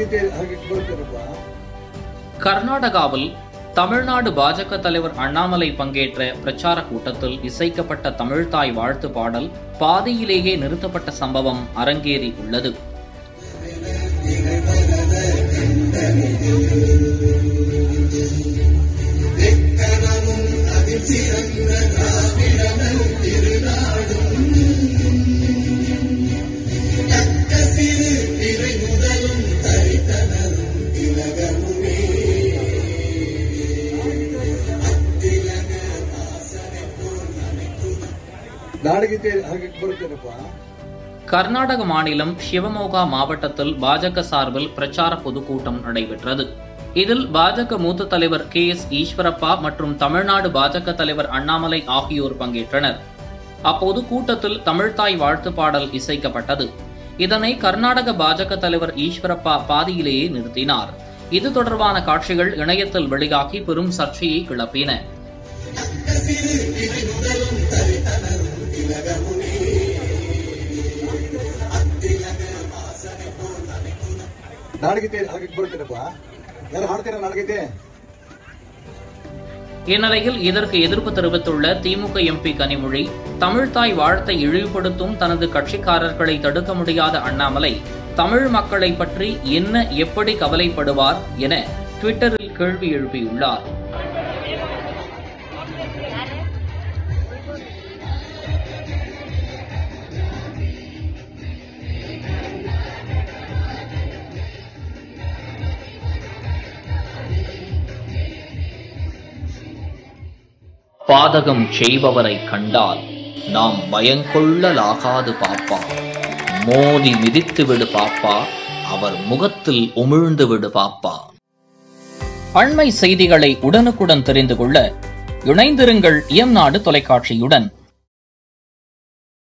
ನಾಳೆಗೆ ಹಾಗೆ ಬರ್ತಾರಪ್ಪ கர்நாடகாவில் தமிழ்நாடு பாஜக தலைவர் அண்ணாமலை பங்கேற்ற பிரச்சார கூட்டத்தில் இசைக்கப்பட்ட தமிழ்தாய் வாழ்த்து பாடல் பாதியிலேயே நிறுத்தப்பட்ட சம்பவம் அரங்கேறி உள்ளது ನಾಳೆಗೆ ಹಾಗೆ ಬರ್ತಾರಪ್ಪ கர்நாடக மாநிலம் சிவமோகா மாவட்டத்தில் பாஜக சார்பில் பிரச்சார பொதுக்கூட்டம் நடைபெற்றது இதில் பாஜக மூத்த தலைவர் கே எஸ் ஈஸ்வரப்பா மற்றும் தமிழ்நாடு பாஜக தலைவர் அண்ணாமலை ஆகியோர் பங்கேற்றனர் அப்போது கூட்டத்தில் தமிழ்தாய் வாழ்த்து பாடல் இசைக்கப்பட்டது இதனை கர்நாடக பாஜக தலைவர் ஈஸ்வரப்பா பாதியிலேயே நிறுத்தினார் இது தொடர்பான காட்சிகள் இணையத்தில் வெளியாகி பெரும் சர்ச்சையை கிளப்பின ನಾಳೆಗೆ ಹಾಗೆ ಬರ್ತಾರಪ್ಪ ಯಾರು ಹಾಡ್ತೀರಾ ನಾಳೆಗೆ இந்நிலையில் இதற்கு எதிர்ப்பு தெரிவித்துள்ள திமுக எம்பி கனிமொழி தமிழ்தாய் வாழ்த்தை இழிவுபடுத்தும் தனது கட்சிக்காரர்களை தடுக்க முடியாத அண்ணாமலை தமிழ் மக்களை பற்றி என்ன எப்படி கவலைப்படுவார் என ட்விட்டரில் கேள்வி எழுப்பியுள்ளார் பாதகம் செய்பவரை கண்டால் நாம் பயங்கொள்ளலாகாது பாப்பா மோதி மிதித்து விடு பாப்பா அவர் முகத்தில் உமிழ்ந்து விடு பாப்பா அண்மை செய்திகளை உடனுக்குடன் தெரிந்து கொள்ள இணைந்திருங்கள் எம் நாடு தொலைக்காட்சியுடன்